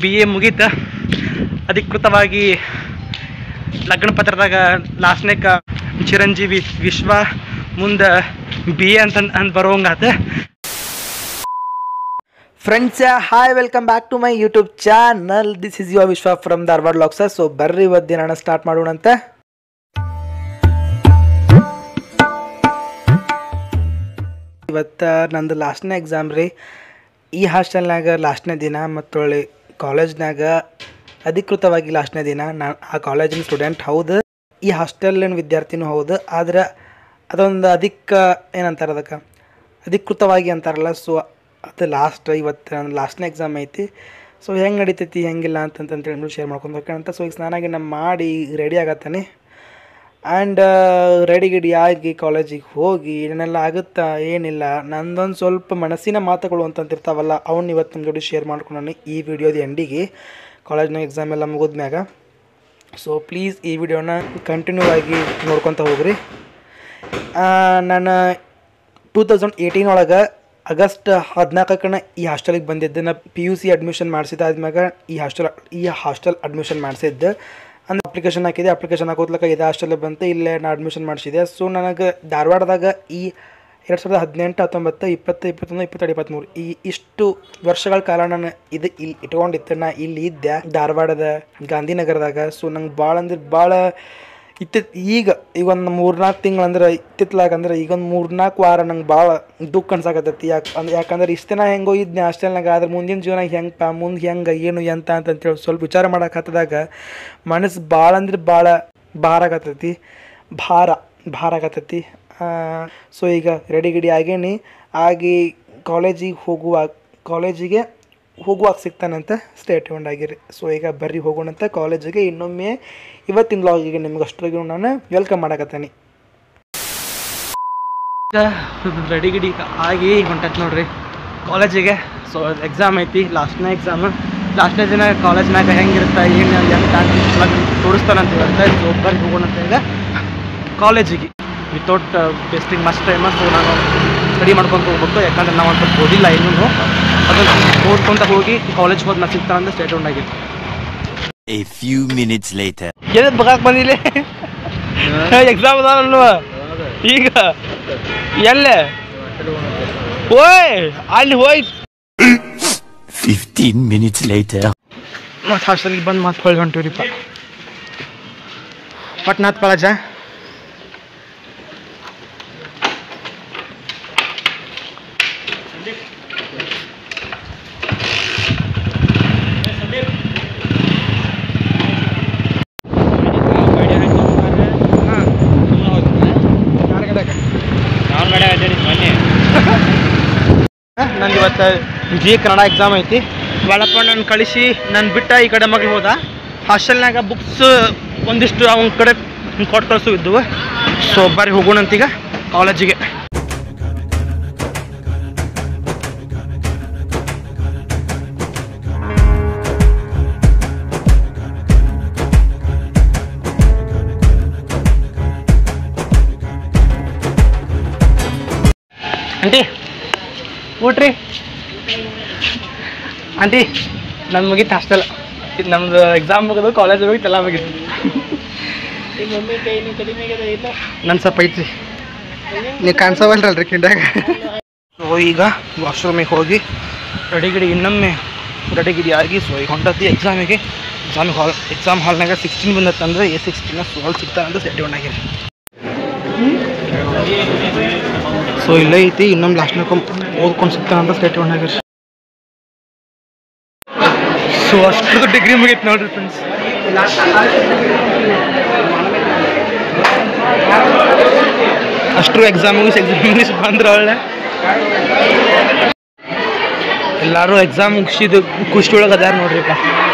B A ಮುಗೀತ ಅಧಿಕೃತವಾಗಿ ಲಗ್ನ ಪತ್ರದಾಗ ಲಾಸ್ಟ್ನೇಕ ಚಿರಂಜೀವಿ ವಿಶ್ವ ಮುಂದೆ ಬಿ ಎ ಅಂತ ಅಂತ ಬರೋಂಗಾತ friends hi welcome back to my YouTube channel this is Yuva Vishwa from Dharwad ಲಾಕ್ಸ so ಬರ್ರಿ ಇವತ್ತು ದಿನ ಸ್ಟಾರ್ಟ್ ಮಾಡೋಣಂತೆ ಇವತ್ತು ನಂದು ಲಾಸ್ಟ್ನೇ ಎಕ್ಸಾಮ್ ರೀ ಈ ಹಾಸ್ಟೆಲ್ನಾಗ ಲಾಸ್ಟ್ನೇ ದಿನ ಮತ್ತು ಒಳ್ಳೆ ಕಾಲೇಜ್ನಾಗ ಅಧಿಕೃತವಾಗಿ ಲಾಸ್ಟ್ನೇ ದಿನ ನಾನು ಆ ಕಾಲೇಜಿನ ಸ್ಟೂಡೆಂಟ್ ಹೌದು ಈ ಹಾಸ್ಟೆಲಿನ ವಿದ್ಯಾರ್ಥಿನೂ ಹೌದು ಆದ್ರೆ ಅದೊಂದು ಅಧಿಕ ಏನಂತಾರೆ ಅದಕ್ಕೆ ಅಧಿಕೃತವಾಗಿ ಅಂತಾರಲ್ಲ ಸೊ ಅದು ಲಾಸ್ಟ್ ಇವತ್ತು ನನ್ನ ಲಾಸ್ಟ್ನೇ ಎಕ್ಸಾಮ್ ಐತಿ ಸೊ ಹೆಂಗೆ ನಡೀತೈತಿ ಹೆಂಗಿಲ್ಲ ಅಂತಂತೇಳಿ ನೀವು ಶೇರ್ ಮಾಡ್ಕೊಂಡು ಹೋಗ್ಕಂತ ಸೊ ಈಗ ಸ್ನಾನ ಗಿನ ಮಾಡಿ ರೆಡಿ ಆಗತ್ತಾನೆ ಆ್ಯಂಡ್ ರೆಡಿ ಗಿಡಿ ಆಗಿ ಕಾಲೇಜಿಗೆ ಹೋಗಿ ಏನೆಲ್ಲ ಆಗುತ್ತಾ ಏನಿಲ್ಲ ನಂದೊಂದು ಸ್ವಲ್ಪ ಮನಸ್ಸಿನ ಮಾತುಗಳು ಅಂತಂತಿರ್ತಾವಲ್ಲ ಅವನ್ನ ಇವತ್ತು ನಿಮ್ಮ ಜೋಡಿ ಶೇರ್ ಮಾಡ್ಕೊಂಡಾನೆ ಈ ವಿಡಿಯೋದ ಎಂಡಿಗೆ ಕಾಲೇಜ್ನಾಗ ಎಕ್ಸಾಮ್ ಎಲ್ಲ ಮುಗಿದ್ಮ್ಯಾಗ ಸೊ ಪ್ಲೀಸ್ ಈ ವಿಡಿಯೋನ ಕಂಟಿನ್ಯೂ ಆಗಿ ನೋಡ್ಕೊತ ಹೋಗ್ರಿ ಆ, ನಾನು ಟೂ ತೌಸಂಡ್ ಏಯ್ಟೀನ್ ಒಳಗೆ ಆಗಸ್ಟ್ ಹದಿನಾಲ್ಕಕ್ಕನ ಈ ಹಾಸ್ಟೆಲಿಗೆ ಬಂದಿದ್ದೆ ನಾ ಪಿ ಯು ಸಿ ಅಡ್ಮಿಷನ್ ಮಾಡಿಸಿದ ಆದ್ಮ್ಯಾಗ ಈ ಹಾಸ್ಟೆಲ್ ಈ ಹಾಸ್ಟೆಲ್ ಅಡ್ಮಿಷನ್ ಮಾಡಿಸಿದ್ದೆ ಅಂದ್ರೆ ಅಪ್ಲಿಕೇಶನ್ ಹಾಕಿದೆ ಅಪ್ಲಿಕೇಶನ್ ಹಾಕೋದ್ಲಕ್ಕ ಇದೇ ಹಾಸ್ಟೆಲ್ ಬಂತು ಇಲ್ಲೇ ನಾ ಅಡ್ಮಿಷನ್ ಮಾಡಿಸಿದೆ ಸೊ ನನಗೆ ಧಾರವಾಡದಾಗ ಈ ಎರಡು ಸಾವಿರದ ಹದಿನೆಂಟು ಹತ್ತೊಂಬತ್ತು ಇಪ್ಪತ್ತು ಇಪ್ಪತ್ತೊಂದು ಇಪ್ಪತ್ತೆರಡು ಇಪ್ಪತ್ತ್ಮೂರು ಈ ಇಷ್ಟು ವರ್ಷಗಳ ಕಾಲ ನಾನು ಇದು ಇಲ್ಲಿ ಇಟ್ಕೊಂಡಿತ್ತು ನಾ ಇಲ್ಲಿ ಇದ್ದೆ ಧಾರವಾಡದ ಗಾಂಧಿನಗರದಾಗ ಸೊ ನಂಗೆ ಭಾಳ ಅಂದ್ರೆ ಭಾಳ ಇತ್ತಿತ್ ಈಗ ಈಗ ಒಂದು ಮೂರ್ನಾಲ್ಕು ತಿಂಗಳು ಅಂದ್ರೆ ಇತ್ತಿತ್ಲಾಗ ಅಂದ್ರೆ ಈಗ ಒಂದು ಮೂರ್ನಾಲ್ಕು ವಾರ ನಂಗೆ ಭಾಳ ದುಃಖ ಅನ್ಸಾಕತ್ತೈತಿ ಯಾಕೆ ಅಂದ್ರೆ ಯಾಕಂದ್ರೆ ಇಷ್ಟು ದಿನ ಹೆಂಗೋ ಇದ್ನೆ ಹಾಸ್ಟೆಲ್ನಾಗ ಆದ್ರೆ ಮುಂದಿನ ಜೀವನ ಹೆಂಗಪ್ಪ ಮುಂದೆ ಹೆಂಗೆ ಏನು ಎಂತ ಅಂತಂತೇಳಿ ಸ್ವಲ್ಪ ವಿಚಾರ ಮಾಡಕ್ಕೆ ಮನಸ್ಸು ಭಾಳ ಅಂದ್ರೆ ಭಾಳ ಭಾರ ಆಗತ್ತೈತಿ ಭಾರ ಭಾರ ಆಗತ್ತೈತಿ ಸೊ ಈಗ ರೆಡಿ ಗಿಡಿ ಆಗೇನಿ ಆಗಿ ಕಾಲೇಜಿಗೆ ಹೋಗುವ ಕಾಲೇಜಿಗೆ ಹೋಗುವಾಗ ಸಿಗ್ತಾನಂತ ಸ್ಟೇ ಟ್ಯೂನ್ಡ್ ಆಗಿರಿ ಸೊ ಈಗ ಬರ್ರಿ ಹೋಗೋಣಂತ ಕಾಲೇಜಿಗೆ ಇನ್ನೊಮ್ಮೆ ಇವತ್ತಿನ ಬ್ಲಾಗಿಗೆ ನಿಮ್ಗೆ ಅಷ್ಟರಾಗಿ ನಾನು ವೆಲ್ಕಮ್ ಮಾಡಕತ್ತೀನಿ ರೆಡಿ ಗಿಡಿ ಆಗಿ ಹೊಂಟೈತೆ ನೋಡ್ರಿ ಕಾಲೇಜಿಗೆ ಸೊ ಎಕ್ಸಾಮ್ ಐತಿ ಲಾಸ್ಟ್ನೇ ಎಕ್ಸಾಮ್ ಲಾಸ್ಟ್ನೇ ದಿನ ಕಾಲೇಜ್ನಾಗ ಹೆಂಗಿರುತ್ತೆ ಏನು ಎಂತ ಅಂತ ತೋರಿಸ್ತಾನಂತ ಇವತ್ತು ಸೊ ಬರ್ರಿ ಹೋಗೋಣಂತ ಈಗ ಕಾಲೇಜಿಗೆ without testing must time so ನಾನು ಸ್ಟಡಿ ಮಾಡ್ಕೊಂಡು ಹೋಗ್ಬೇಕು ಯಾಕಂದ್ರೆ ನಾವು ಒಂದು ಸ್ವಲ್ಪ ಓದಿಲ್ಲ ಇನ್ನೂ ಅದನ್ನು ಓದ್ಕೊಂತ ಹೋಗಿ ಕಾಲೇಜ್ಗೆ ಹೋದ್ ನಾ ಸಿಗ್ತಾನಂತ ಸ್ಟೇಟ್ ಉಂಡಾಗಿತ್ತು A few minutes later. ಏನಕ್ಕೆ ಬಗಾಕ್ ಬಂದಿಲ್ಲ ಎಕ್ಸಾಮ್ ಅದಾವಲ್ವ ಈಗ ಎಲ್ಲೇ ಓಯ್ ಅಲ್ಲಿ ಹೋಯ್ 15 minutes later. ಮತ್ತೆ ಹಾಸ್ಟೆಲ್ಗೆ ಬಂದು ಮತ್ತೆ ಹೊಳ್ಳಿ ಹೊಂಟಿವ್ರಿಪ್ಪ ಪಟ್ನಾಥ್ ಕಾಲೇಜ ನಂದು ಇವತ್ತು ಜಿ ಕನ್ನಡ ಎಕ್ಸಾಮ್ ಐತಿ ಬಾಳಪ್ಪ ನಾನು ಕಳಿಸಿ ನಾನು ಬಿಟ್ಟ ಈ ಕಡೆ ಮಗಳು ಹೋದ ಹಾಸ್ಟೆಲ್ನಾಗ ಬುಕ್ಸ್ ಒಂದಿಷ್ಟು ಅವನ ಕಡೆ ಕೊಟ್ಟು ಕಳಿಸು ಇದ್ವು ಸೊ ಬರ್ರಿ ಹೋಗೋಣಂತೀಗ ಕಾಲೇಜಿಗೆ ಆಂಟಿ ಊಟ್ರಿ ಆಂಟಿ ನನ್ನ ಮುಗೀತು ಹಾಸ್ಟೆಲ್ ಇದು ನಮ್ದು ಎಕ್ಸಾಮ್ ಮುಗಿದು ಕಾಲೇಜ್ ಹೋಗಿತ್ತು ಎಲ್ಲ ಮುಗೀತು ನನ್ನ ಸ್ವಲ್ಪ ಐತ್ರಿ ನೀವು ಕಾಣಿಸವಲ್ರಲ್ರಿ ಕಿಂಡಾಗ ಸೊ ಈಗ ವಾಶ್ರೂಮಿಗೆ ಹೋಗಿ ರೆಡಿ ಗಿಡಿ ಇನ್ನೊಮ್ಮೆ ರೆಡಿ ಗಿಡಿ ಆಗಿ ಸೊ ಈಗ ಹೊಂಟತಿ ಎಕ್ಸಾಮಿಗೆ ಎಕ್ಸಾಮಿಗೆ ಹಾಲ್ ಎಕ್ಸಾಮ್ ಹಾಲ್ನಾಗ ಸಿಕ್ಸ್ಟೀನ್ ಬಂದತ್ತಂದ್ರೆ ಎ ಸಿಕ್ಸ್ಟೀನ ಸೊ ಹಾಲ್ ಸಿಗ್ತಾನಂದ್ರೆ ಸೆಟ್ ಆಗಿರಿ ಸೊ ಇಲ್ಲೇ ಐತಿ ಇನ್ನೊಂದು ಲಾಸ್ಟ್ನಾಗ ಓದ್ಕೊಂಡು ಸಿಗ್ತಾನಂತ ಸ್ಟೇಟ್ ಆಗಿರಿ ಸೊ ಅಷ್ಟು ಡಿಗ್ರಿ ಮುಗೀತು ನೋಡ್ರಿ ಫ್ರೆಂಡ್ಸ್ ಅಷ್ಟು ಎಕ್ಸಾಮ್ ಮುಗಿಸಿ ಎಕ್ಸಾಮ್ ಮುಗಿಸಿ ಬಂದ್ರೆ ಒಳ್ಳೆ ಎಲ್ಲರೂ ಎಕ್ಸಾಮ್ ಮುಗಿಸಿದ್ದು ಖುಷಿ ಒಳಗೆ ಅದಾರ ನೋಡ್ರಿಪ್ಪ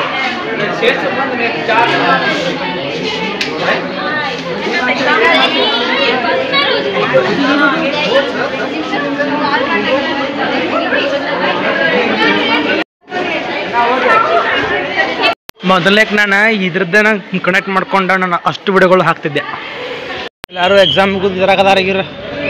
ಮೊದಲನೇಕ್ ನಾನು ಇದ್ರದ್ದೇ ಕನೆಕ್ಟ್ ಮಾಡ್ಕೊಂಡು ನಾನು ಅಷ್ಟು ವಿಡಿಯೋಗಳು ಹಾಕ್ತಿದ್ದೆ ಎಲ್ಲರೂ ಎಕ್ಸಾಮ್ ಮುಗಿದು ಇದ್ರಾಗ ಅದಾರಾಗಿರ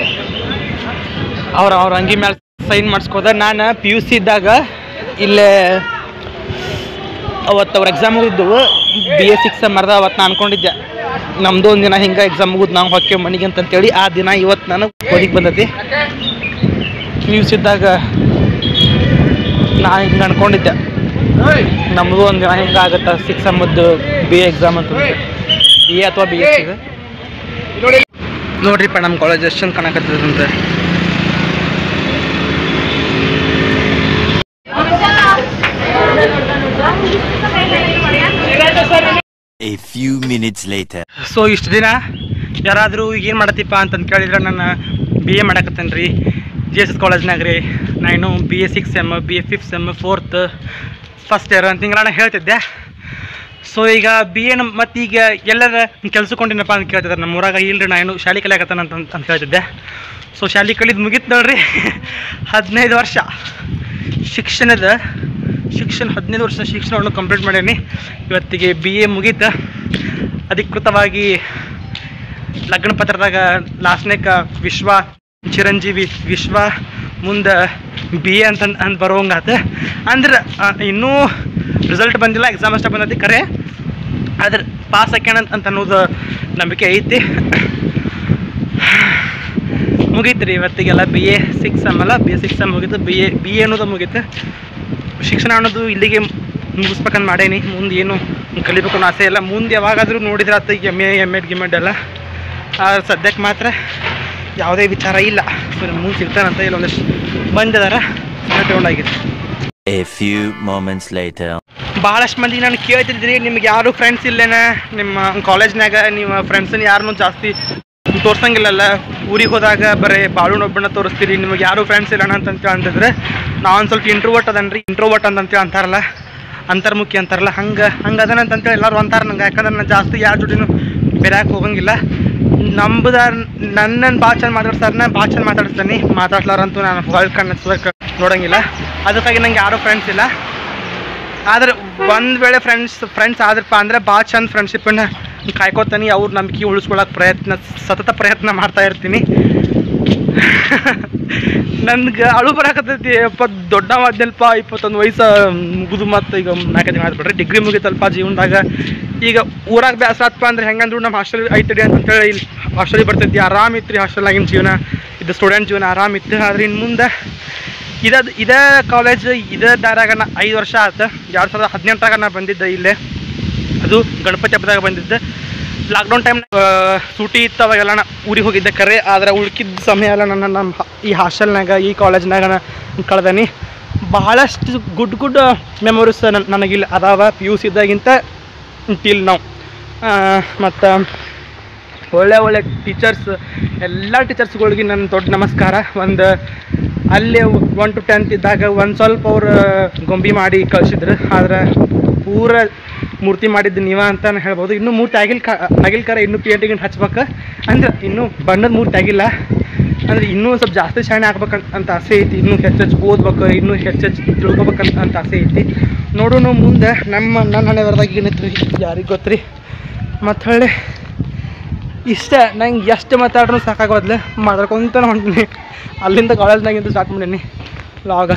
ಅವ್ರ ಅವ್ರ ಅಂಗಿ ಮೇಲೆ ಸೈನ್ ಮಾಡಿಸ್ಕೋದ ನಾನು ಪಿ ಯು ಸಿ ಇದ್ದಾಗ ಇಲ್ಲೇ ಅವತ್ತು ಅವ್ರ ಎಕ್ಸಾಮ್ ಮುಗಿದ್ದವು ಬಿ ಎ ಸಿಕ್ಸ್ ಮರ್ದ ಅವತ್ತು ನಾನು ಅನ್ಕೊಂಡಿದ್ದೆ ನಮ್ಮದು ಒಂದು ದಿನ ಹಿಂಗೆ ಎಕ್ಸಾಮ್ ಮುಗಿದು ನಾವು ಹೊಕ್ಕೆ ಮನೆಗೆ ಅಂತಂತೇಳಿ ಆ ದಿನ ಇವತ್ತು ನಾನು ಓದಿಗೆ ಬಂದೈತಿ ನ್ಯೂಸ್ ಇದ್ದಾಗ ನಾ ಹಿಂಗೆ ಅನ್ಕೊಂಡಿದ್ದೆ ನಮ್ಮದು ಒಂದು ದಿನ ಹಿಂಗೆ ಆಗುತ್ತೆ ಸಿಕ್ಸ್ ಅಮ್ಮದ್ದು ಬಿ ಎ ಎಕ್ಸಾಮ್ ಅಂತ ಬಿ ಎ ಅಥವಾ ಬಿ ಎಸ್ ಸಿಗೆ ನೋಡ್ರಿಪ್ಪ ನಮ್ಮ ಕಾಲೇಜ್ ಎಷ್ಟು ಚಂದ ಕಾಣಕತ್ತದಂತೆ A few minutes later. So ಇಷ್ಟು ದಿನ ಯಾರಾದರೂ ಏನು ಮಾಡತ್ತೀಪ್ಪ ಅಂತಂದು ಕೇಳಿದ್ರೆ ನಾನು ಬಿ ಎ ಮಾಡಕತ್ತೇನೆ ರೀ ಜಿ ಎಸ್ ಎಸ್ ಕಾಲೇಜ್ನಾಗ ರೀ ನಾನು B A six M B A fifth sem fourth first year ಅಂತ ಹಿಂಗೆ ನಾನು ಹೇಳ್ತಿದ್ದೆ ಸೊ ಈಗ ಬಿ ಎ ಮತ್ತು ಈಗ ಎಲ್ಲರ ಕೆಲ್ಸಕೊಂಡಿನಪ್ಪ ಅಂತ ಕೇಳ್ತಿದ್ದಾರೆ ನಮ್ಮ ಊರಾಗ ಇಲ್ರಿ ನಾನು ಶಾಲೆ ಕಲಿಯಾಕತ್ತಾನ ಅಂತ ಅಂತ ಹೇಳ್ತಿದ್ದೆ ಸೊ ಶಾಲೆ ಕಲಿದು ಮುಗೀತು ನೋಡ್ರಿ ಹದಿನೈದು ವರ್ಷ ಶಿಕ್ಷಣದ ಶಿಕ್ಷಣ ಹದಿನೈದು ವರ್ಷ ಶಿಕ್ಷಣವನ್ನು ಕಂಪ್ಲೀಟ್ ಮಾಡೀನಿ ಇವತ್ತಿಗೆ ಬಿ ಎ ಮುಗೀತು ಅಧಿಕೃತವಾಗಿ ಲಗ್ನ ಪತ್ರದಾಗ ಲಾಸ್ಟ್ನೇಕ ವಿಶ್ವ ಚಿರಂಜೀವಿ ವಿಶ್ವ ಮುಂದೆ ಬಿ ಎ ಅಂತ ಅಂತ ಬರೋಂಗಾತ ಅಂದ್ರೆ ಆ, ಇನ್ನೂ ರಿಸಲ್ಟ್ ಬಂದಿಲ್ಲ ಎಕ್ಸಾಮ್ ಅಷ್ಟೇ ಬಂದೈತಿ ಖರೆ ಆದ್ರೆ ಪಾಸ್ ಆಕ್ಯಾನ ಅಂತ ಅಂತ ಅನ್ನೋದು ನಂಬಿಕೆ ಐತಿ ಮುಗೀತು ರೀ ಇವತ್ತಿಗೆಲ್ಲ ಬಿ ಎ ಸಿಕ್ಸ್ ಎಮ್ ಅಲ್ಲ ಬಿ ಎ ಸಿಕ್ಸ್ ಎಮ್ ಮುಗೀತು ಬಿ ಎ ಬಿ ಎ ಅನ್ನೋದು ಮುಗೀತು ಶಿಕ್ಷಣ ಅನ್ನೋದು ಇಲ್ಲಿಗೆ ಮುಗಿಸ್ಬೇಕಂತ ಮಾಡೇನಿ ಮುಂದೆ ಏನು ಕಲಿಬೇಕು ಅನ್ನೋ ಆಸೆ ಇಲ್ಲ ಮುಂದೆ ಯಾವಾಗಾದರೂ ನೋಡಿದ್ರೆ ಆತ ಎಮ್ ಎ ಎಮ್ ಎಡ್ ಗಿಮ್ ಎಡ್ ಎಲ್ಲ ಆದ್ರೆ ಸದ್ಯಕ್ಕೆ ಮಾತ್ರ ಯಾವುದೇ ವಿಚಾರ ಇಲ್ಲ ಮುಂದೆ ಸಿಗ್ತಾನಂತ ಇಲ್ಲ ಒಂದಷ್ಟು ಬಂದಿದಾರ ತಗೊಂಡಾಗಿದೆ A few moments later. ಭಾಳಷ್ಟು ಮಂದಿ ನಾನು ಕೇಳ್ತಿದ್ರಿ ನಿಮ್ಗೆ ಯಾರು ಫ್ರೆಂಡ್ಸ್ ಇಲ್ಲೇನ ನಿಮ್ಮ ಕಾಲೇಜ್ನಾಗ ನಿಮ್ಮ ಫ್ರೆಂಡ್ಸನ್ನ ಯಾರನ್ನೂ ಜಾಸ್ತಿ ತೋರ್ಸಂಗಿಲ್ಲಲ್ಲ ಊರಿಗೆ ಹೋದಾಗ ಬರೀ ಬಾಳುನೊಬ್ಬನ ತೋರಿಸ್ತೀರಿ ನಿಮಗೆ ಯಾರು ಫ್ರೆಂಡ್ಸ್ ಇಲ್ಲ ಅಂತ ಅಂತಿದ್ರೆ ನಾವು ಒಂದು ಸ್ವಲ್ಪ ಇಂಟ್ರೋವರ್ಟ್ ಅದನ್ರಿ ಇಂಟ್ರೋವರ್ಟ್ ಅಂತಂತೇಳಿ ಅಂತಾರಲ್ಲ ಅಂತರ್ಮುಖಿ ಅಂತಾರಲ್ಲ ಹಂಗೆ ಹಂಗೆ ಅದನ್ನ ಅಂತಂತೇಳಿ ಎಲ್ಲರೂ ಅಂತಾರೆ ನಂಗೆ ಯಾಕಂದ್ರೆ ನಾನು ಜಾಸ್ತಿ ಯಾರ ಜೋಡಿನೂ ಬೆರ್ಯಾಕೆ ಹೋಗಂಗಿಲ್ಲ ನಂಬುದ ನನ್ನನ್ನು ಭಾಳ ಚಂದ ಮಾತಾಡ್ಸ್ತಾರನ್ನ ಭಾಳ ಚಂದ ಮಾತಾಡಿಸ್ತಾನೆ ಮಾತಾಡ್ಲಾರಂತೂ ನಾನು ಹೊಳ್ ಕಣ್ಣು ಹಚ್ಚೋದಕ್ಕೆ ನೋಡಂಗಿಲ್ಲ ಅದಕ್ಕಾಗಿ ನಂಗೆ ಯಾರೂ ಫ್ರೆಂಡ್ಸ್ ಇಲ್ಲ ಆದ್ರೆ ಒಂದು ವೇಳೆ ಫ್ರೆಂಡ್ಸ್ ಫ್ರೆಂಡ್ಸ್ ಆದ್ರಪ್ಪ ಅಂದ್ರೆ ಭಾಳ ಚಂದ ಫ್ರೆಂಡ್ಶಿಪ್ಪನ್ನು ಕಾಯ್ಕೋತಾನೆ ಅವ್ರ ನಂಬಿಕೆ ಉಳಿಸ್ಕೊಳಕ್ಕೆ ಪ್ರಯತ್ನ ಸತತ ಪ್ರಯತ್ನ ಮಾಡ್ತಾ ಇರ್ತೀನಿ ನನ್ಗೆ ಅಳು ಬರಾಕತ್ತೈತಿ ಅಪ್ಪ ದೊಡ್ಡವಾದ್ನಲ್ಪ ಇಪ್ಪತ್ತೊಂದು ವಯಸ್ಸು ಮುಗಿದು ಮತ್ತು ಈಗ ನಾಲ್ಕು ದಿನ ಆದ್ಬಿಟ್ರೆ ಡಿಗ್ರಿ ಮುಗಿತಲ್ಪ ಜೀವನದಾಗ ಈಗ ಊರಾಗ ಬೇಸರಪ್ಪ ಅಂದ್ರೆ ಹೆಂಗಂದ್ರು ನಮ್ಮ ಹಾಸ್ಟೆಲ್ ಐತಡಿ ಅಂತೇಳಿ ಇಲ್ಲಿ ಹಾಸ್ಟೆಲಿಗೆ ಬರ್ತೈತಿ ಆರಾಮ್ ಇತ್ತು ರೀ ಹಾಸ್ಟೆಲ್ನಾಗಿನ ಜೀವನ ಇದು ಸ್ಟೂಡೆಂಟ್ ಜೀವನ ಆರಾಮ್ ಇತ್ತು ಆದ್ರೆ ಇನ್ನು ಮುಂದೆ ಇದ ಇದೇ ಕಾಲೇಜ್ ಇದೇ ದಾರಾಗ ನಾ ಐದು ವರ್ಷ ಆಯ್ತು ಎರಡು ಸಾವಿರದ ಹದಿನೆಂಟರಾಗ ನಾ ಬಂದಿದ್ದೆ ಇಲ್ಲೇ ಅದು ಗಣಪತಿ ಹಬ್ಬದಾಗ ಬಂದಿದ್ದೆ ಲಾಕ್ಡೌನ್ ಟೈಮ್ ಸೂಟಿ ಇತ್ತು ಅವಾಗೆಲ್ಲ ನಾ ಊರಿಗೆ ಹೋಗಿದ್ದೆ ಕರೆ ಆದ್ರೆ ಉಳ್ಕಿದ್ದ ಸಮಯ ಎಲ್ಲ ನನ್ನ ನಮ್ಮ ಹ- ಈ ಹಾಸ್ಟೆಲ್ನಾಗ ಈ ಕಾಲೇಜ್ನಾಗ ನಾ ಕಳ್ದನಿ ಬಹಳಷ್ಟು ಗುಡ್ ಗುಡ್ ಮೆಮೊರೀಸ್ ನನಗಿಲ್ಲ ಅದಾವ ಪಿ ಯು ಸಿ ಇದ್ದಾಗಿಂತ ಟಿಲ್ ನಾವು ಮತ್ತು ಒಳ್ಳೆ ಒಳ್ಳೆ ಟೀಚರ್ಸ್ ಎಲ್ಲ ಟೀಚರ್ಸ್ಗಳಿಗೆ ನನ್ನ ದೊಡ್ಡ ನಮಸ್ಕಾರ ಒಂದು ಅಲ್ಲೇ ಒನ್ ಟು ಟೆಂತ್ ಇದ್ದಾಗ ಒಂದು ಸ್ವಲ್ಪ ಅವ್ರು ಗೊಂಬಿ ಮಾಡಿ ಕಳಿಸಿದ್ರು ಆದ್ರೆ ಪೂರ ಮೂರ್ತಿ ಮಾಡಿದ್ದು ನೀವ ಅಂತ ಹೇಳ್ಬೋದು ಇನ್ನೂ ಮೂರ್ತಿ ಆಗಿಲ್ಲ ಕ ಆಗಿಲ್ಲ ಕರೆ ಇನ್ನೂ ಪೇಂಟಿಂಗ್ ಹಚ್ಬೇಕು ಅಂದ್ರೆ ಇನ್ನೂ ಬಣ್ಣದ ಮೂರ್ತಿ ಆಗಿಲ್ಲ ಅಂದ್ರೆ ಇನ್ನೂ ಸ್ವಲ್ಪ ಜಾಸ್ತಿ ಶಾಣೆ ಆಗ್ಬೇಕಂತ ಅಂತ ಆಸೆ ಐತಿ ಇನ್ನೂ ಹೆಚ್ಚೆಚ್ಚು ಓದ್ಬೇಕು ಇನ್ನೂ ಹೆಚ್ಚೆಚ್ಚು ತಿಳ್ಕೊಬೇಕಂತ ಅಂತ ಆಸೆ ಐತಿ ನೋಡೋಣ ಮುಂದೆ ನಮ್ಮ ನನ್ನ ಹಣೆ ಬರದಾಗ ಏನೈತ್ರಿ ಯಾರಿಗೆ ಗೊತ್ತ್ರಿ ಮತ್ತು ಹೊಳ್ಳಿ ಇಷ್ಟ ನಂಗೆ ಎಷ್ಟು ಮಾತಾಡ್ರೂ ಸಾಕಾಗೋದ್ಲೆ ಮಾತಾಡ್ಕೊಂತ ಹೊಂಟೀನಿ ಅಲ್ಲಿಂದ ಕಾಲೇಜ್ನಾಗಿಂದ ಸ್ಟಾರ್ಟ್ ಮಾಡೀನಿ ಲಾಗ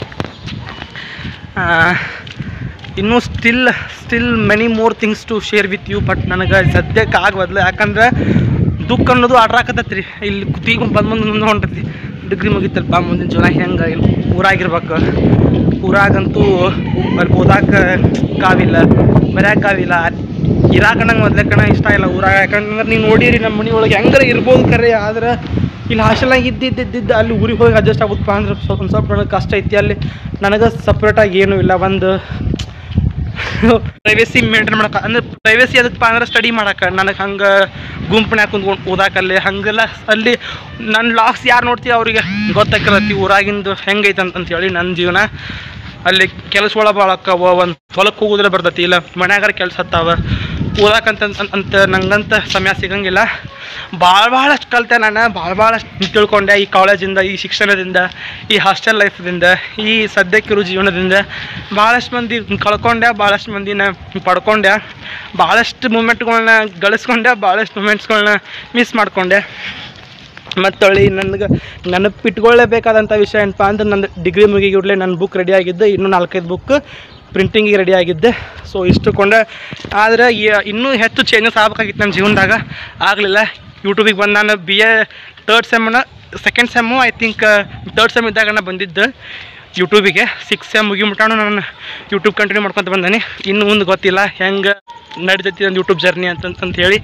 ಇನ್ನೂ still still many more things to share with you but ನನಗೆ ಸದ್ಯಕ್ಕೆ ಆಗಬದ್ಲು ಯಾಕಂದ್ರೆ ದುಃಖ ಅನ್ನೋದು ಆಡ್ರಾಕತ್ತೈತಿ ರೀ ಇಲ್ಲಿ ಕುತ್ತಿಗೆ ಬಂದು ಮುಂದೆ ಮುಂದೆ ಹೊಂಟೈತಿ ಡಿಗ್ರಿ ಮುಗಿತಲ್ಪ ಮುಂದಿನ ಜೀವನ ಹೆಂಗೆ ಇಲ್ಲಿ ಊರಾಗಿರ್ಬೇಕು ಊರಾಗಂತೂ ಅಲ್ಲಿ ಓದಾಕ ಕಾವಿಲ್ಲ ಬರ್ಯಾಕ ಕಾವಿಲ್ಲ ಇರಾಕ ನಂಗೆ ಮೊದ್ಲೇ ಕಣ ಇಷ್ಟ ಇಲ್ಲ ಊರಾಗ ಯಾಕಂದ್ರೆ ನೀವು ನೋಡಿರಿ ನಮ್ಮ ಮನೆ ಒಳಗೆ ಹೆಂಗಾರ ಇರ್ಬೋದು ಕರೆ ಆದ್ರೆ ಇಲ್ಲಿ ಹಾಸ್ಟೆಲ್ನಾಗ ಇದ್ದಿದ್ದಿದ್ದು ಅಲ್ಲಿ ಊರಿಗೆ ಹೋಗಿ ಅಡ್ಜಸ್ಟ್ ಆಗುತ್ತಪ್ಪ ಅಂದ್ರೆ ಸ್ವಲ್ಪ ಒಂದು ಸ್ವಲ್ಪ ನನಗೆ ಕಷ್ಟ ಐತಿ ಅಲ್ಲಿ ನನಗೆ ಸಪ್ರೇಟಾಗಿ ಏನೂ ಇಲ್ಲ ಒಂದು ಪ್ರೈವೇಸಿ ಮೇಂಟೈನ್ ಮಾಡಕ್ಕೆ ಅಂದ್ರೆ ಪ್ರೈವೇಸಿ ಅದಕ್ಕೆ ಅಂದ್ರೆ ಸ್ಟಡಿ ಮಾಡಕ್ಕೆ ನನಗೆ ಹಂಗೆ ಗುಂಪನ್ಯಾಗ ಕುಂತ್ಕೊಂಡು ಓದಾಕಲ್ಲಿ ಹಾಗೆಲ್ಲ ಅಲ್ಲಿ ನನ್ನ ಲಾಕ್ಸ್ ಯಾರು ನೋಡ್ತೀವಿ ಅವರಿಗೆ ಗೊತ್ತಾಗಿರತ್ತಿ ಊರಾಗಿಂದು ಹೆಂಗೈತೆ ಅಂತ ಹೇಳಿ ನನ್ನ ಜೀವನ ಅಲ್ಲಿ ಕೆಲಸ ಒಳ ಭಾಳ ಅಕ್ಕವ ಒಂದು ಹೊಲಕ್ಕೆ ಹೋಗುದ್ರೆ ಬರ್ತೈತಿ ಇಲ್ಲ ಮನ್ಯಾಗಾರ ಕೆಲಸ ಹತ್ತಾವ ಓದಾಕಂತ ಅಂತ- ಅಂತ ನಂಗಂತ ಸಮಯ ಸಿಗಂಗಿಲ್ಲ ಭಾಳ ಭಾಳಷ್ಟು ಕಲಿತೆ ನಾನು ಭಾಳ ಭಾಳಷ್ಟು ತಿಳ್ಕೊಂಡೆ ಈ ಕಾಲೇಜಿಂದ ಈ ಶಿಕ್ಷಣದಿಂದ ಈ ಹಾಸ್ಟೆಲ್ ಲೈಫ್ದಿಂದ ಈ ಸದ್ಯಕ್ಕಿರೋ ಜೀವನದಿಂದ ಭಾಳಷ್ಟು ಮಂದಿ ಕಳ್ಕೊಂಡೆ ಭಾಳಷ್ಟು ಮಂದಿನ ಪಡ್ಕೊಂಡೆ ಭಾಳಷ್ಟು ಮೂಮೆಂಟ್ಗಳನ್ನ ಗಳಿಸ್ಕೊಂಡೆ ಭಾಳಷ್ಟು ಮೂಮೆಂಟ್ಸ್ಗಳನ್ನ ಮಿಸ್ ಮಾಡಿಕೊಂಡೆ ಮತ್ತೊಳ್ಳಿ ನನಗೆ ನೆನಪಿಟ್ಕೊಳ್ಳೇಬೇಕಾದಂಥ ವಿಷಯ ಏನಪ್ಪ ಅಂದ್ರೆ ನಂದು ಡಿಗ್ರಿ ಮುಗಿಗಿಡ್ಲೆ ನನ್ನ ಬುಕ್ ರೆಡಿ ಆಗಿದ್ದು ಇನ್ನೂ ನಾಲ್ಕೈದು ಬುಕ್ ಪ್ರಿಂಟಿಂಗಿಗೆ ರೆಡಿ ಆಗಿದ್ದೆ ಸೊ ಇಷ್ಟು ಕೊಂಡೆ ಆದರೆ ಈ- ಇನ್ನೂ ಹೆಚ್ಚು ಚೇಂಜಸ್ ಆಗ್ಬೇಕಾಗಿತ್ತು ನನ್ನ ಜೀವನದಾಗ ಆಗಲಿಲ್ಲ ಯೂಟ್ಯೂಬಿಗೆ ಬಂದು ನಾನು ಬಿ ಎ ತರ್ಡ್ ಸೆಮ್ನ second sem I think third sem ಇದ್ದಾಗ ನಾನು ಬಂದಿದ್ದು ಯೂಟ್ಯೂಬಿಗೆ ಸಿಕ್ಸ್ ಸೆಮ್ ಮುಗಿಮುಟಾನು ನಾನು ಯೂಟ್ಯೂಬ್ ಕಂಟಿನ್ಯೂ ಮಾಡ್ಕೊತ ಬಂದಾನೆ ಇನ್ನು ಮುಂದೆ ಗೊತ್ತಿಲ್ಲ ಹೆಂಗೆ ನಡಿತೈತಿ ಒಂದು ಯೂಟ್ಯೂಬ್ ಜರ್ನಿ ಅಂತಂತ ಹೇಳಿ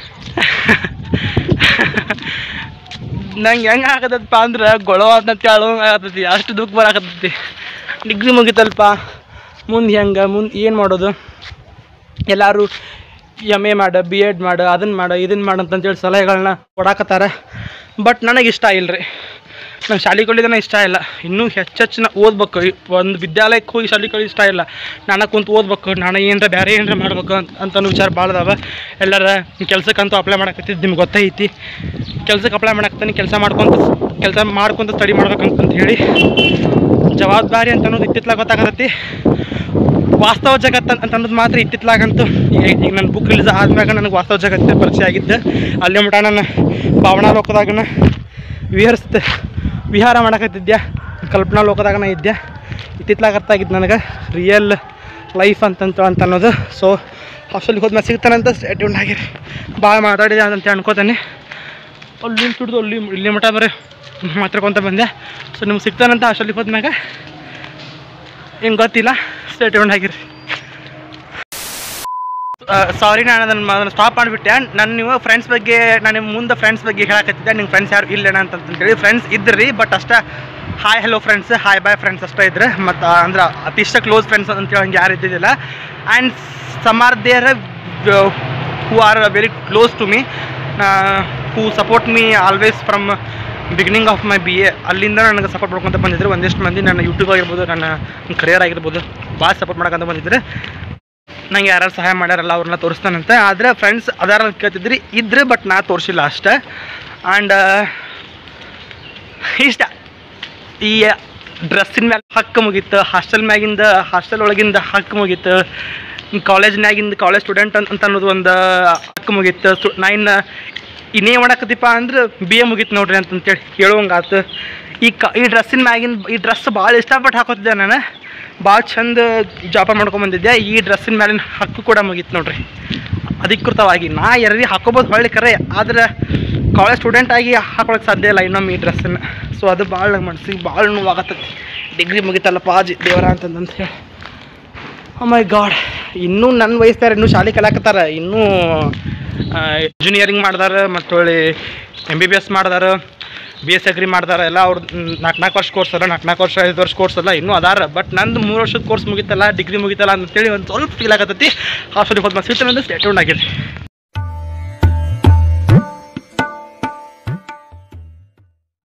ನಂಗೆ ಹೆಂಗೆ ಆಗತ್ತಪ್ಪ ಅಂದ್ರೆ ಗೊಳೋ ಅಂತ ಹೇಳೋ ಆಗತೈತಿ ಅಷ್ಟು ದುಃಖ ಬರಾಕತ್ತೈತಿ ಡಿಗ್ರಿ ಮುಗಿತಲ್ಪ ಮುಂದೆ ಹೆಂಗೆ ಮುಂದೆ ಏನು ಮಾಡೋದು ಎಲ್ಲರೂ ಎಮ್ ಎ ಮಾಡು ಬಿ ಎಡ್ ಮಾಡು ಅದನ್ನು ಮಾಡು ಇದನ್ನು ಮಾಡು ಅಂತಂತೇಳಿ ಸಲಹೆಗಳನ್ನ ಕೊಡಾಕತ್ತಾರ ಬಟ್ ನನಗೆ ಇಷ್ಟ ಇಲ್ಲ ರೀ ನಾನು ಶಾಲೆ ಕಲಿಯೋದನ್ನ ಇಷ್ಟ ಇಲ್ಲ ಇನ್ನೂ ಹೆಚ್ಚೆಚ್ಚು ನಾ ಓದ್ಬೇಕು ಈ ಒಂದು ವಿದ್ಯಾಲಯಕ್ಕೆ ಹೋಗಿ ಶಾಲೆ ಕಲಿ ಇಷ್ಟ ಇಲ್ಲ ನಾನು ಕುಂತು ಓದ್ಬೇಕು ನಾನು ಏನರ ಬೇರೆ ಏನರ ಮಾಡ್ಬೇಕು ಅಂತ ಅಂತನೂ ವಿಚಾರ ಭಾಳ ಅದಾವ ಎಲ್ಲರ ಕೆಲ್ಸಕ್ಕಂತೂ ಅಪ್ಲೈ ಮಾಡಕತ್ತಿದ್ದು ನಿಮ್ಗೆ ಗೊತ್ತೈತಿ ಕೆಲ್ಸಕ್ಕೆ ಅಪ್ಲೈ ಮಾಡಕತ್ತೀನಿ ಕೆಲಸ ಮಾಡ್ಕೊತ ಕೆಲಸ ಮಾಡ್ಕೊತ ಸ್ಟಡಿ ಮಾಡ್ಬೇಕಂತಂತ ಹೇಳಿ ಜವಾಬ್ದಾರಿ ಅಂತ ಅನ್ನೋದು ಇತ್ತಿತ್ಲಾಗ ಗೊತ್ತಾಗತ್ತೈತಿ ವಾಸ್ತವ ಜಗತ್ತು ಅಂತ ಅನ್ನೋದು ಮಾತ್ರ ಇತ್ತಿತ್ಲಾಗಂತೂ ಈಗ ಈಗ ನನ್ನ ಬುಕ್ ರಿಲೀಸ್ ಆದ್ಮ್ಯಾಗ ನನಗೆ ವಾಸ್ತವ ಜಗತ್ತಿನ ಪರಿಚಯ ಆಗಿದ್ದು ಅಲ್ಲಿ ಮಟ ನಾನು ಭಾವನಾ ಲೋಕದಾಗನ ವಿಹರಿಸ್ತೆ ವಿಹಾರ ಮಾಡಕತ್ತಿದ್ದೆ ಕಲ್ಪನಾ ಲೋಕದಾಗನ ಇದ್ದೆ ಇತ್ತಿತ್ಲಾಗ ಅರ್ಥ ಆಗಿದ್ದು ನನಗೆ ರಿಯಲ್ ಲೈಫ್ ಅಂತಂತ ಅಂತ ಅನ್ನೋದು ಸೊ ಹಾಸ್ಟೆಲ್ಗೆ ಹೋದ್ಮೇಲೆ ಸಿಗ್ತಾನಂತ ಸ್ಟೇಟ್ಯೂನ್ ಆಗಿರಿ ಭಾಳ ಮಾತಾಡಿದೆ ಅಂತ ಅನ್ಕೋತಾನೆ ಅಲ್ಲಿ ತುಡ್ದು ಅಲ್ಲಿ ಇಲ್ಲಿ ಮಟ ಬರೀ ಮಾತಾಡ್ಕೊತ ಬಂದೆ ಸೊ ನಿಮ್ಗೆ ಸಿಗ್ತಾನಂತ ಹಾಸ್ಟೆಲ್ಗೆ ಹೋದ್ಮ್ಯಾಗ ಏನು ಗೊತ್ತಿಲ್ಲ ಸ್ಟೇಟ್ ಆಗಿರಿ ಸಾರಿ ನಾನು ಅದನ್ನು ಸ್ಟಾಪ್ ಮಾಡಿಬಿಟ್ಟೆ ನಾನು ನೀವು ಫ್ರೆಂಡ್ಸ್ ಬಗ್ಗೆ ನಾನು ನಿಮ್ಮ ಮುಂದೆ ಫ್ರೆಂಡ್ಸ್ ಬಗ್ಗೆ ಹೇಳಕತ್ತಿದ್ದೆ ನಿಮ್ಮ ಫ್ರೆಂಡ್ಸ್ ಯಾರು ಇಲ್ಲೇನ ಅಂತಂತೇಳಿ ಫ್ರೆಂಡ್ಸ್ ಇದ್ರಿ ಬಟ್ ಅಷ್ಟೇ hi hello friends hi bye friends ಅಷ್ಟೇ ಇದ್ರೆ ಮತ್ತು ಅಂದ್ರೆ ಅತಿಷ್ಟ ಕ್ಲೋಸ್ ಫ್ರೆಂಡ್ಸ್ ಅಂತೇಳಿ ಹಂಗೆ ಯಾರು ಇದ್ದಿದ್ದಿಲ್ಲ and some are there who are very close to me who support me always from beginning of my B A ಅಲ್ಲಿಂದ ನನಗೆ ಸಪೋರ್ಟ್ ಮಾಡ್ಕೊತ ಬಂದಿದ್ರು ಒಂದಿಷ್ಟು ಮಂದಿ ನನ್ನ ಯೂಟ್ಯೂಬ್ ಆಗಿರ್ಬೋದು ನನ್ನ ಕರಿಯರ್ ಆಗಿರ್ಬೋದು ಭಾಳ ಸಪೋರ್ಟ್ ಮಾಡ್ಕೊಂತ ಬಂದಿದ್ರು ನಂಗೆ ಯಾರು ಸಹಾಯ ಮಾಡ್ಯಾರಲ್ಲ ಅವ್ರನ್ನ ತೋರಿಸ್ತಾನಂತೆ ಆದರೆ ಫ್ರೆಂಡ್ಸ್ ಅದಾರ ಅಂತ ಕೇಳ್ತಿದ್ರಿ ಇದ್ರೆ ಬಟ್ ನಾ ತೋರಿಸಿಲ್ಲ ಅಷ್ಟೇ ಆ್ಯಂಡ್ ಇಷ್ಟ ಈ ಡ್ರೆಸ್ಸಿನ ಮ್ಯಾಲೆ ಹಕ್ಕು ಮುಗೀತು ಹಾಸ್ಟೆಲ್ ಮ್ಯಾಗಿಂದ ಹಾಸ್ಟೆಲ್ ಒಳಗಿಂದ ಹಕ್ಕು ಮುಗೀತು ಕಾಲೇಜ್ನಾಗಿಂದ ಕಾಲೇಜ್ ಸ್ಟೂಡೆಂಟ್ ಅಂತ ಅಂತ ಅನ್ನೋದು ಒಂದು ಹಕ್ಕು ಮುಗೀತು ಸ್ಟು ನಾ ಇನ್ನು ಇನ್ನೇ ಮಾಡಕತ್ತಿಪ್ಪ ಅಂದ್ರೆ ಬಿ ಎ ಮುಗೀತು ನೋಡ್ರಿ ಅಂತಂತೇಳಿ ಹೇಳುವಂಗಾತು ಈ ಕ ಈ ಡ್ರೆಸ್ಸಿನ ಮ್ಯಾಗಿನ ಈ ಡ್ರೆಸ್ ಭಾಳ ಇಷ್ಟಪಟ್ಟು ಹಾಕೋತಿದ್ದೆ ನಾನು ಭಾಳ ಚಂದ ಜಾಪ ಮಾಡ್ಕೊಂಬಂದಿದ್ದೆ ಈ ಡ್ರೆಸ್ಸಿನ ಮ್ಯಾಲಿನ ಹಕ್ಕು ಕೂಡ ಮುಗೀತು ನೋಡ್ರಿ ಅಧಿಕೃತವಾಗಿ ನಾ ಎಲ್ಲಿ ಹಾಕೋಬೋದು ಹೊಳ್ಳಿ ಕರೆ ಆದರೆ ಕಾಲೇಜ್ ಸ್ಟೂಡೆಂಟ್ ಆಗಿ ಹಾಕೊಳಕ್ಕೆ ಸಾಧ್ಯ ಇಲ್ಲ ಇನ್ನೊಮ್ಮೆ ಈ ಡ್ರೆಸ್ಸನ್ನು ಸೊ ಅದು ಭಾಳ ಮನ್ಸಿಗೆ ಭಾಳ ನೋವಾಗತ್ತೈತಿ ಡಿಗ್ರಿ ಮುಗಿತಲ್ಲಪ್ಪ ಜಿ ದೇವರ ಅಂತಂದಂತ ಹೇಳಿ ಮೈ ಗಾಡ್ ಇನ್ನೂ ನನ್ನ ವಯಸ್ಸಾರ ಇನ್ನೂ ಶಾಲೆ ಕಲಿಯಾಕತ್ತಾರ ಇನ್ನೂ ಇಂಜಿನಿಯರಿಂಗ್ ಮಾಡ್ದಾರ ಮತ್ತು ಹೊಳ್ಳಿ ಎಮ್ ಬಿ ಬಿ ಎಸ್ ಮಾಡ್ದಾರ ಬಿ ಎಸ್ ಅಗ್ರಿ ಮಾಡ್ದಾರ ಎಲ್ಲ ಅವ್ರು ನಾಲ್ಕು ನಾಲ್ಕು ವರ್ಷ ಕೋರ್ಸ್ ಅಲ್ಲ ನಾಲ್ಕು ನಾಲ್ಕು ವರ್ಷ ಐದು ವರ್ಷ ಕೋರ್ಸ್ ಅಲ್ಲ ಇನ್ನೂ ಅದಾರ ಬಟ್ ನಂದು ಮೂರು ವರ್ಷದ ಕೋರ್ಸ್ ಮುಗಿತಲ್ಲ ಡಿಗ್ರಿ ಮುಗಿತಲ್ಲ ಅಂತೇಳಿ ಒಂದು ಸ್ವಲ್ಪ ಫೀಲ್ ಆಗತ್ತೈತಿ ಹಾಸ್ಟೆಲ್ಗೆ ಹೋದ್ಮೇಲೆ ಸಿಗ್ತಾನೆ ಅಂದ್ರೆ ಸ್ಟೇಟ್ಯೂನ್ ಆಗಿರಿ